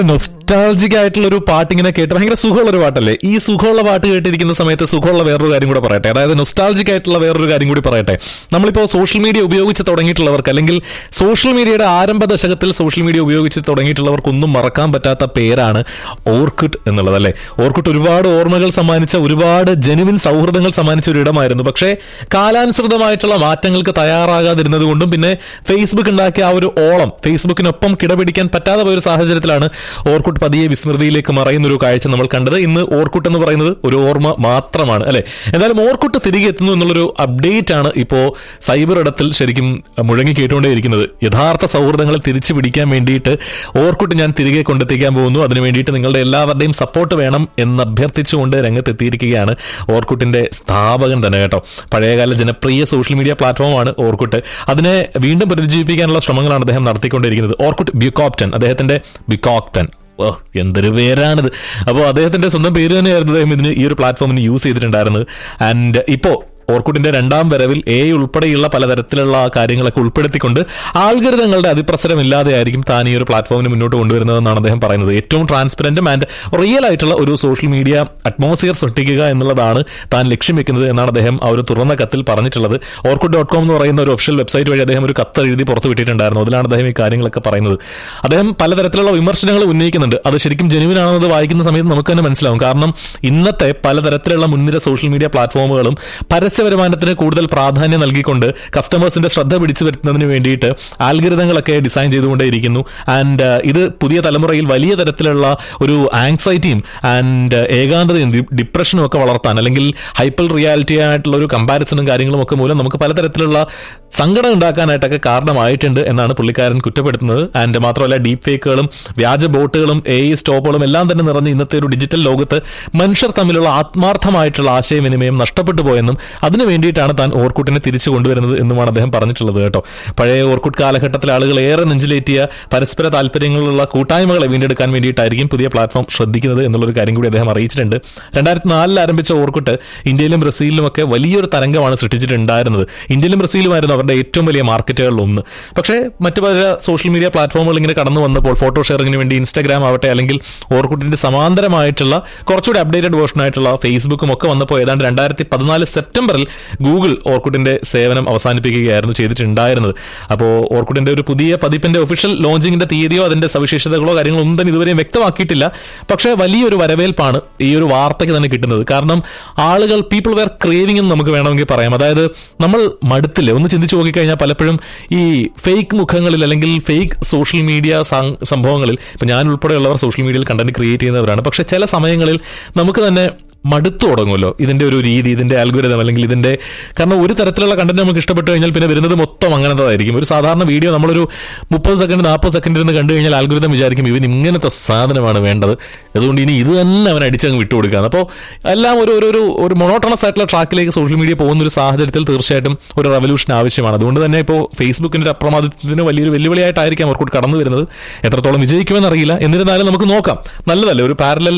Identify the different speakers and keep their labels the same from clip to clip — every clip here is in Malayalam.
Speaker 1: നൊസ്റ്റാൾജിക് ആയിട്ടുള്ള ഒരു പാട്ട് ഇങ്ങനെ കേട്ട് ഭയങ്കര സുഖമുള്ള ഒരു പാട്ടല്ലേ ഈ സുഖമുള്ള പാട്ട് കേട്ടിരിക്കുന്ന സമയത്ത് സുഖമുള്ള വേറൊരു കാര്യം കൂടെ പറയട്ടെ അതായത് നൊസ്റ്റാൾജിക് ആയിട്ടുള്ള വേറൊരു കാര്യം കൂടി പറയട്ടെ നമ്മളിപ്പോൾ സോഷ്യൽ മീഡിയ ഉപയോഗിച്ച് തുടങ്ങിയിട്ടുള്ളവർക്ക് അല്ലെങ്കിൽ സോഷ്യൽ മീഡിയയുടെ ആരംഭ ദശകത്തിൽ സോഷ്യൽ മീഡിയ ഉപയോഗിച്ച് തുടങ്ങിയിട്ടുള്ളവർക്കൊന്നും മറക്കാൻ പറ്റാത്ത പേരാണ് ഓർക്കുട്ട് എന്നുള്ളത് അല്ലേ ഓർക്കുട്ട് ഒരുപാട് ഓർമ്മകൾ സമ്മാനിച്ച ഒരുപാട് ജെനുവിൻ സൗഹൃദങ്ങൾ സമ്മാനിച്ച ഒരു ഇടമായിരുന്നു പക്ഷേ കാലാനുസൃതമായിട്ടുള്ള മാറ്റങ്ങൾക്ക് തയ്യാറാകാതിരുന്നത് കൊണ്ടും പിന്നെ ഫേസ്ബുക്ക് ഉണ്ടാക്കിയ ആ ഒരു ഓളം ഫേസ്ബുക്കിനൊപ്പം കിടപിടിക്കാൻ പറ്റാതെ പോയ ഒരു സാഹചര്യത്തിലാണ് ഓർക്കുട്ട് പതിയെ വിസ്മൃതിയിലേക്ക് മറയുന്ന ഒരു കാഴ്ച നമ്മൾ കണ്ടത് ഇന്ന് ഓർക്കുട്ട് എന്ന് പറയുന്നത് ഒരു ഓർമ്മ മാത്രമാണ് അല്ലെ എന്തായാലും ഓർക്കുട്ട് തിരികെ എത്തുന്നു എന്നുള്ളൊരു അപ്ഡേറ്റ് ആണ് ഇപ്പോ സൈബർ ഇടത്തിൽ ശരിക്കും മുഴങ്ങി കേട്ടുകൊണ്ടേയിരിക്കുന്നത് യഥാർത്ഥ സൗഹൃദങ്ങളെ തിരിച്ചു പിടിക്കാൻ വേണ്ടിയിട്ട് ഓർക്കുട്ട് ഞാൻ തിരികെ കൊണ്ടെത്തിക്കാൻ പോകുന്നു അതിനു വേണ്ടിയിട്ട് നിങ്ങളുടെ എല്ലാവരുടെയും സപ്പോർട്ട് വേണം എന്ന് അഭ്യർത്ഥിച്ചുകൊണ്ട് രംഗത്തെത്തിയിരിക്കുകയാണ് ഓർക്കുട്ടിന്റെ സ്ഥാപകൻ തന്നെ കേട്ടോ പഴയകാല ജനപ്രിയ സോഷ്യൽ മീഡിയ പ്ലാറ്റ്ഫോമാണ് ഓർക്കുട്ട് അതിനെ വീണ്ടും പുനരുജ്ജീവിപ്പിക്കാനുള്ള ശ്രമങ്ങളാണ് അദ്ദേഹം നടത്തിക്കൊണ്ടിരിക്കുന്നത് ഓർക്കുട്ട് ബ്യൂക്കോപ്റ്റൻ അദ്ദേഹത്തിന്റെ ബ്യൂക്കോപ്റ്റൻ ഓ എന്തൊരു പേരാണിത് അപ്പോൾ അദ്ദേഹത്തിന്റെ സ്വന്തം പേര് തന്നെയായിരുന്നു അദ്ദേഹം ഇതിന് ഈ ഒരു പ്ലാറ്റ്ഫോമിന് യൂസ് ചെയ്തിട്ടുണ്ടായിരുന്നത് ആൻഡ് ഇപ്പോ ഓർക്കുട്ടിന്റെ രണ്ടാം വരവിൽ എ ഉൾപ്പെടെയുള്ള പലതരത്തിലുള്ള കാര്യങ്ങളൊക്കെ ഉൾപ്പെടുത്തിക്കൊണ്ട് ആൽഗരിതങ്ങളുടെ അതിപ്രസരം ഇല്ലാതെയായിരിക്കും താൻ ഈ ഒരു പ്ലാറ്റ്ഫോമിന് മുന്നോട്ട് കൊണ്ടുവരുന്നതെന്നാണ് അദ്ദേഹം പറയുന്നത് ഏറ്റവും ട്രാൻസ്പെറന്റും ആൻഡ് റിയൽ ആയിട്ടുള്ള ഒരു സോഷ്യൽ മീഡിയ അറ്റ്മോസ്ഫിയർ സൃഷ്ടിക്കുക എന്നുള്ളതാണ് താൻ ലക്ഷ്യം വെക്കുന്നത് എന്നാണ് അദ്ദേഹം ആ ഒരു തുറന്ന കത്തിൽ പറഞ്ഞിട്ടുള്ളത് ഓർക്കുഡ് ഡോട്ട് കോം എന്ന് പറയുന്ന ഒരു ഒഫീഷ്യൽ വെബ്സൈറ്റ് വഴി അദ്ദേഹം ഒരു കത്ത് എഴുതി പുറത്തു വിട്ടിട്ടുണ്ടായിരുന്നു അതിലാണ് അദ്ദേഹം ഈ കാര്യങ്ങളൊക്കെ പറയുന്നത് അദ്ദേഹം പലതരത്തിലുള്ള വിമർശനങ്ങൾ ഉന്നയിക്കുന്നുണ്ട് അത് ശരിക്കും ജെനുവിൻ ആണെന്നത് വായിക്കുന്ന സമയത്ത് നമുക്ക് തന്നെ മനസ്സിലാവും കാരണം ഇന്നത്തെ പലതരത്തിലുള്ള മുൻനിര സോഷ്യൽ മീഡിയ പ്ലാറ്റ്ഫോമുകളും പരസ്യ വരുമാനത്തിന് കൂടുതൽ പ്രാധാന്യം നൽകിക്കൊണ്ട് കസ്റ്റമേഴ്സിന്റെ ശ്രദ്ധ പിടിച്ചു വരുത്തുന്നതിന് വേണ്ടിയിട്ട് ആൽഗരിതങ്ങളൊക്കെ ഡിസൈൻ ചെയ്തുകൊണ്ടേയിരിക്കുന്നു ആൻഡ് ഇത് പുതിയ തലമുറയിൽ വലിയ തരത്തിലുള്ള ഒരു ആങ്സൈറ്റിയും ആൻഡ് ഏകാന്തതയും ഡി- ഡിപ്രഷനും ഒക്കെ വളർത്താൻ അല്ലെങ്കിൽ ഹൈപ്പർ റിയാലിറ്റി ആയിട്ടുള്ള ഒരു കമ്പാരിസണും കാര്യങ്ങളും ഒക്കെ മൂലം നമുക്ക് പലതരത്തിലുള്ള സങ്കടം ഉണ്ടാക്കാനായിട്ടൊക്കെ കാരണമായിട്ടുണ്ട് എന്നാണ് പുള്ളിക്കാരൻ കുറ്റപ്പെടുത്തുന്നത് ആൻഡ് മാത്രമല്ല ഡീപ് ഫേക്കുകളും വ്യാജ ബോട്ടുകളും എ ഐ സ്റ്റോപ്പുകളും എല്ലാം തന്നെ നിറഞ്ഞ ഇന്നത്തെ ഒരു ഡിജിറ്റൽ ലോകത്ത് മനുഷ്യർ തമ്മിലുള്ള ആത്മാർത്ഥമായിട്ടുള്ള ആശയവിനിമയം നഷ്ടപ്പെട്ടു പോയെന്നും അതിനു വേണ്ടിയിട്ടാണ് താൻ ഓർക്കുട്ടിനെ തിരിച്ചു കൊണ്ടുവരുന്നത് എന്നുമാണ് അദ്ദേഹം പറഞ്ഞിട്ടുള്ളത് കേട്ടോ പഴയ ഓർക്കുട്ട് കാലഘട്ടത്തിൽ ആളുകൾ ഏറെ നെഞ്ചിലേറ്റിയ പരസ്പര താല്പര്യങ്ങളുള്ള കൂട്ടായ്മകളെ വീണ്ടെടുക്കാൻ വേണ്ടിയിട്ടായിരിക്കും പുതിയ പ്ലാറ്റ്ഫോം ശ്രദ്ധിക്കുന്നത് എന്നുള്ളൊരു കാര്യം കൂടി അദ്ദേഹം അറിയിച്ചിട്ടുണ്ട് രണ്ടായിരത്തി നാലിൽ ആരംഭിച്ച ഓർക്കുട്ട് ഇന്ത്യയിലും ബ്രസീലിലും ഒക്കെ വലിയൊരു തരംഗമാണ് സൃഷ്ടിച്ചിട്ടുണ്ടായിരുന്നത് ഇന്ത്യയിലും ബ്രസീലുമായിരുന്നു അവരുടെ ഏറ്റവും വലിയ മാർക്കറ്റുകളിൽ ഒന്ന് പക്ഷേ മറ്റു പല സോഷ്യൽ മീഡിയ പ്ലാറ്റ്ഫോമുകൾ ഇങ്ങനെ കടന്നു വന്നപ്പോൾ ഫോട്ടോ ഷെയറിങ്ങിന് വേണ്ടി ഇൻസ്റ്റാഗ്രാം ആവട്ടെ അല്ലെങ്കിൽ ഓർക്കുട്ടിന്റെ സമാന്തരമായിട്ടുള്ള കുറച്ചുകൂടി അപ്ഡേറ്റഡ് വേർഷൻ ആയിട്ടുള്ള ഫേസ്ബുക്കും ഒക്കെ വന്നപ്പോൾ ഏതാണ്ട് രണ്ടായിരത്തി പതിനാല് സെപ്റ്റംബറിൽ ഗൂഗിൾ ഓർക്കുട്ടിന്റെ സേവനം അവസാനിപ്പിക്കുകയായിരുന്നു ചെയ്തിട്ടുണ്ടായിരുന്നത് അപ്പോൾ ഓർക്കുട്ടിന്റെ ഒരു പുതിയ പതിപ്പിന്റെ ഒഫീഷ്യൽ ലോഞ്ചിങ്ങിന്റെ തീയതിയോ അതിന്റെ സവിശേഷതകളോ കാര്യങ്ങളോ ഒന്നും തന്നെ ഇതുവരെയും വ്യക്തമാക്കിയിട്ടില്ല പക്ഷേ വലിയൊരു വരവേൽപ്പാണ് ഈ ഒരു വാർത്തയ്ക്ക് തന്നെ കിട്ടുന്നത് കാരണം ആളുകൾ പീപ്പിൾ വെയർ ക്രേവിംഗ് എന്ന് നമുക്ക് വേണമെങ്കിൽ പറയാം അതായത് നമ്മൾ മടുത്തില്ലേ ഒന്ന് ചിന്തിച്ചു നോക്കിക്കഴിഞ്ഞാൽ പലപ്പോഴും ഈ ഫേക്ക് മുഖങ്ങളിൽ അല്ലെങ്കിൽ ഫേക്ക് സോഷ്യൽ മീഡിയ സംഭവങ്ങളിൽ ഇപ്പൊ ഞാൻ ഉൾപ്പെടെയുള്ളവർ സോഷ്യൽ മീഡിയയിൽ കണ്ടന്റ് ക്രിയേറ്റ് ചെയ്യുന്നവരാണ് പക്ഷെ ചില സമയങ്ങളിൽ നമുക്ക് തന്നെ മടുത്തു തുടങ്ങുമല്ലോ ഇതിന്റെ ഒരു രീതി ഇതിന്റെ അൽഗുരിതം അല്ലെങ്കിൽ ഇതിന്റെ കാരണം ഒരു തരത്തിലുള്ള കണ്ടന്റ് നമുക്ക് ഇഷ്ടപ്പെട്ടു കഴിഞ്ഞാൽ പിന്നെ വരുന്നത് മൊത്തം അങ്ങനത്തതായിരിക്കും ഒരു സാധാരണ വീഡിയോ നമ്മളൊരു മുപ്പത് സെക്കൻഡ് നാൽപ്പത് സെക്കൻഡ് ഇരുന്ന് കണ്ടു കഴിഞ്ഞാൽ അൽഗുരിതം വിചാരിക്കും ഇവൻ ഇങ്ങനത്തെ സാധനമാണ് വേണ്ടത് അതുകൊണ്ട് ഇനി ഇത് തന്നെ അവൻ അടിച്ചങ്ങ് വിട്ടുകൊടുക്കുകയാണ് അപ്പോൾ എല്ലാം ഒരു ഒരു ഒരു ഒരു മൊണോട്ടണസ് ആയിട്ടുള്ള ട്രാക്കിലേക്ക് സോഷ്യൽ മീഡിയ പോകുന്ന ഒരു സാഹചര്യത്തിൽ തീർച്ചയായിട്ടും ഒരു റവല്യൂഷൻ ആവശ്യമാണ് അതുകൊണ്ട് തന്നെ ഇപ്പോൾ ഫേസ്ബുക്കിന്റെ ഒരു അപ്രമാദിത്വത്തിന് വലിയൊരു വെല്ലുവിളിയായിട്ടായിരിക്കും അവർക്ക് കടന്നു വരുന്നത് എത്രത്തോളം വിജയിക്കുമെന്ന് അറിയില്ല എന്നിരുന്നാലും നമുക്ക് നോക്കാം നല്ലതല്ലേ ഒരു പാരലൽ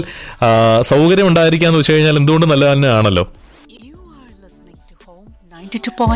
Speaker 1: സൗകര്യം ഉണ്ടായിരിക്കാന്ന് വെച്ച് കഴിഞ്ഞാൽ എന്തുകൊണ്ട് നല്ല തന്നെയാണല്ലോ
Speaker 2: You are listening to Home 92.9